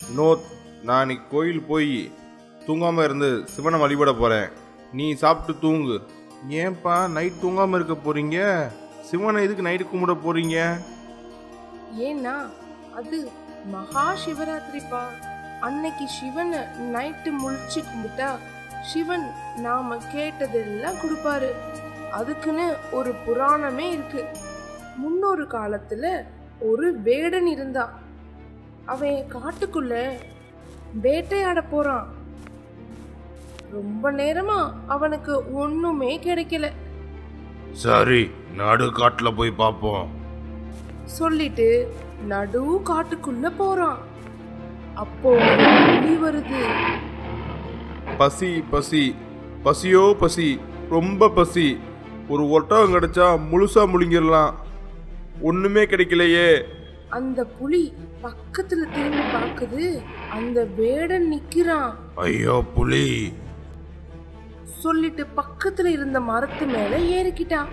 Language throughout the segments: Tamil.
வினோத் நான் இன்னைக்கு கோயில் போய் தூங்காமல் இருந்து சிவனை வழிபட போகிறேன் நீ சாப்பிட்டு தூங்கு ஏன்பா நைட் தூங்காமல் இருக்க போகிறீங்க சிவனை எதுக்கு நைட்டு கும்பிட போகிறீங்க ஏன்னா அது மகா சிவராத்திரிப்பா அன்னைக்கு சிவனை நைட்டு முழிச்சு கும்பிட்டா சிவன் நாம கேட்டதெல்லாம் கொடுப்பாரு அதுக்குன்னு ஒரு புராணமே இருக்கு முன்னொரு காலத்துல ஒரு வேடன் இருந்தான் அவன் காட்டுக்குள்ள வேட்டையாட போறான் ரொம்ப நேரமா அவனுக்கு ஒண்ணுமே கிடைக்கல சரி நடு காட்டில் போய் பார்ப்போம் சொல்லிட்டு நடு காட்டுக்குள்ள போறான் அப்போ புலி வருது பசி பசி பசியோ பசி ரொம்ப பசி ஒரு ஒட்டகம் கிடைச்சா முழுசா முழுங்கிடலாம் ஒண்ணுமே கிடைக்கலையே அந்த புலி பக்கத்துல திரும்பி பார்க்குது அந்த வேடன் நிக்கிறான் ஐயோ புலி சொல்லிட்டு பக்கத்துல இருந்த மரத்து மேல ஏறிக்கிட்டான்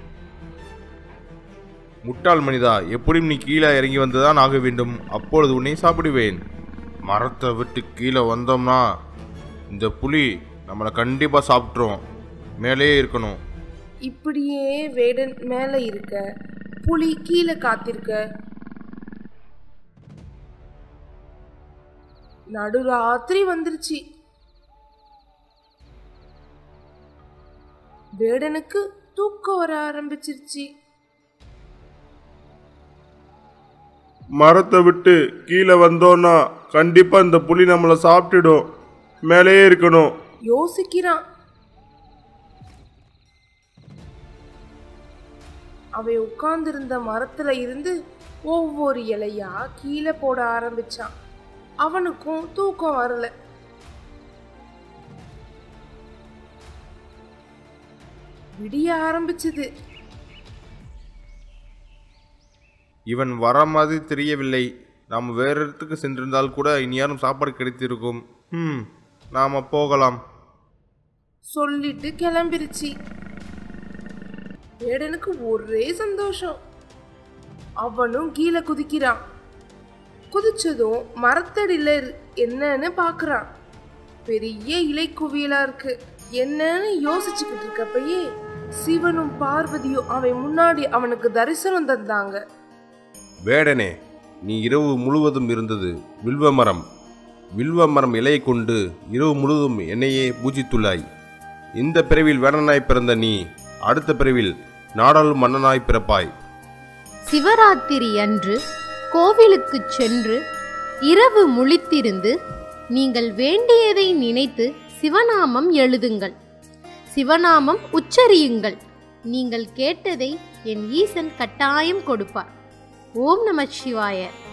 முட்டாள் மனிதா எப்படியும் நீ கீழே இறங்கி வந்துதான் ஆக வேண்டும் அப்பொழுது உன்னை சாப்பிடுவேன் மரத்தை விட்டு கீழே வந்தோம்னா இந்த புலி நம்மளை கண்டிப்பா சாப்பிட்ரும் மேலேயே இருக்கணும் இப்படியே வேடன் மேல இருக்க புலி கீழே காத்திருக்க நடுராத்திரி வந்துருச்சு வேடனுக்கு தூக்கம் வர ஆரம்பிச்சிருச்சு மரத்தை விட்டு கீழே வந்தோம்னா கண்டிப்பா இந்த புலி நம்மளை சாப்பிட்டுடும் மேலேயே இருக்கணும் யோசிக்கிறான் அவன் உட்கார்ந்திருந்த மரத்துல இருந்து ஒவ்வொரு இலையா கீழே போட ஆரம்பிச்சான் அவனுக்கும் தூக்கம் வரல விடிய ஆரம்பிச்சது இவன் வர மாதிரி தெரியவில்லை நாம் வேற இடத்துக்கு சென்றிருந்தால் கூட இனியாரும் சாப்பாடு கிடைத்திருக்கும் ம் நாம போகலாம் சொல்லிட்டு கிளம்பிருச்சு வேடனுக்கு ஒரே சந்தோஷம் அவனும் கீழே குதிக்கிறான் குதிச்சதும் மரத்தடியில இரு- என்னன்னு பாக்குறான் பெரிய இலை குவியலா இருக்கு என்னன்னு யோசிச்சுக்கிட்டு இருக்கப்பயே சிவனும் பார்வதியும் அவன் முன்னாடி அவனுக்கு தரிசனம் தந்தாங்க வேடனே நீ இரவு முழுவதும் இருந்தது வில்வ மரம் வில்வ மரம் இலையை கொண்டு இரவு முழுவதும் என்னையே பூஜித்துள்ளாய் இந்த பிறவில் வேடனாய் பிறந்த நீ அடுத்த பிறவில் நாடாளும் மன்னனாய் பிறப்பாய் சிவராத்திரி அன்று கோவிலுக்குச் சென்று இரவு முழித்திருந்து நீங்கள் வேண்டியதை நினைத்து சிவநாமம் எழுதுங்கள் சிவநாமம் உச்சரியுங்கள் நீங்கள் கேட்டதை என் ஈசன் கட்டாயம் கொடுப்பார் ஓம் நம சிவாய